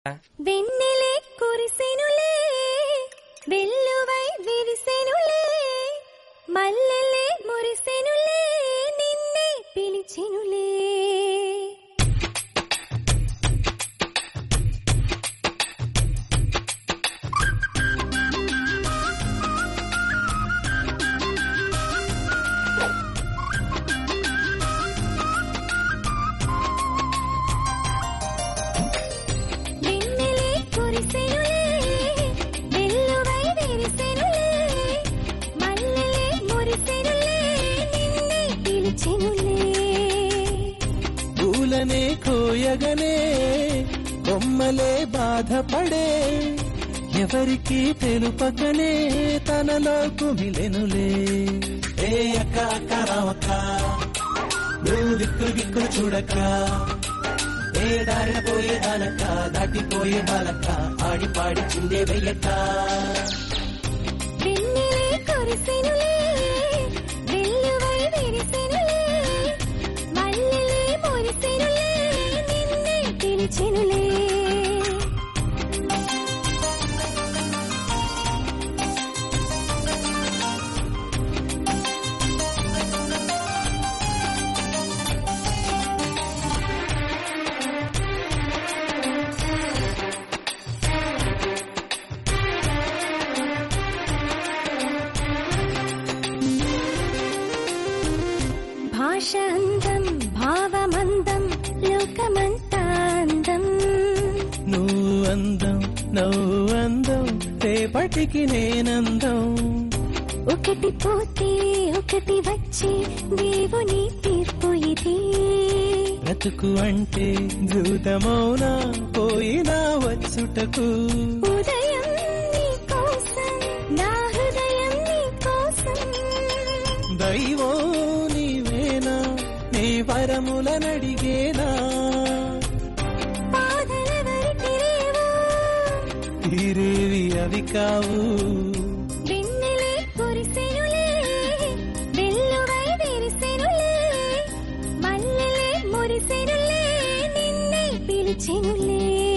వెన్నెలే కురిసెనులే వెల్లువై విరిసెనులే మల్లెలే మురిసెనులే నిన్నే పిలిచెనులే వెన్నెలే కురిసెనులే వెల్లువై విరిసెనులే మల్లెలే మురిసెనులే నిన్నే పిలిచెనులే పూలనే కోయగనే కొమ్మలే బాధపడే ఎవరికి తెలుపకనే తనలో కుమిలెనులే ఏ అక్క అక్క రావక్క నువ్వు దిక్కులు దిక్కులు చూడక్క ఏ దారిన పోయే దానక్క దాటిపోయే బాలక్క ఆడి పాడి చిందే వెయ్యక్క వెన్నెలే కురిసెనులే వెల్లువై విరిసెనులే మల్లెలే మురిసెనులే నిన్నే పిలిచెనులే భాష అందం భావమందం లోకమంతా అందం నువ్వు అందం నువ్వు అందం రేపటికి నేనందం ఒకటి పోతే ఒకటి వచ్చే దేవుని తీర్పు ఇది బ్రతుకు అంటే జూతమౌన పోయినా వచ్చుటకు ఉదయం నీ కోసం నా హృదయం నీ కోసం దైవం నీవేనా నీ వరములనడిగేనా బాధలెవరికి లేవు తీరేవి అవి కావు వెన్నెలే కురిసెనులే వెల్లువై విరిసెనులే మల్లెలే మురిసెనులే నిన్నే పిలిచెనులే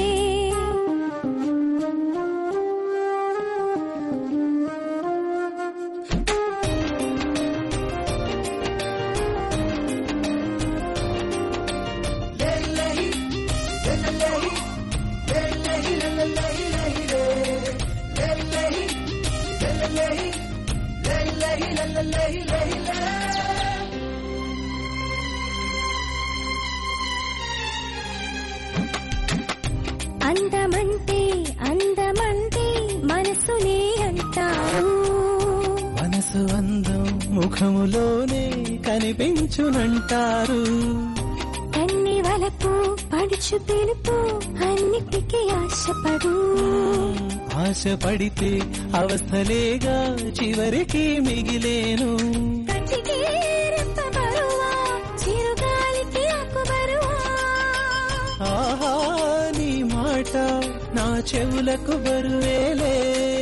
అందమంటే అందమంటే మనసునే అంటారు మనసు అందం ముఖములోనే కనిపించునంటారు కన్ని వలపు పడుచు తెలుపు అన్నిటికీ ఆశపడు ఆశపడితే అవస్థలేగా చివరికి మిగిలేను కంటికి రెప్ప బరువా చిరుగాలికి ఆకు బరువా ఆహా నీ మాట నా చెవులకు బరువేలే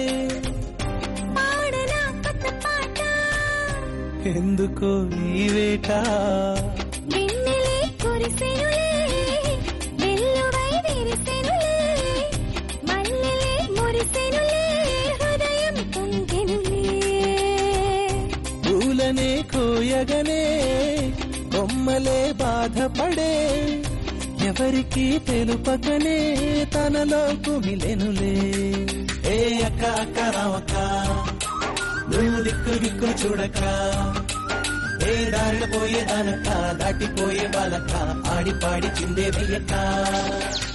పాడనా కొత్త పాట ఎందుకో ఈ వేట వెన్నెలే కురిసెనులే వెల్లువై విరిసెనులే మల్లెలే మురిసెనులే హృదయం పొంగెనులే పూలనే కోయగనే కొమ్మలే బాధపడే ఎవరికి తెలుపకనే తనలో కుమిలెనులే ఏ అక్క అక్క రావక్క నువ్వు దిక్కు దిక్కు చూడక ఏ దారిన పోయే దానక్క దాటిపోయే బాలక్క ఆడి పాడి చిందే వెయ్యక్క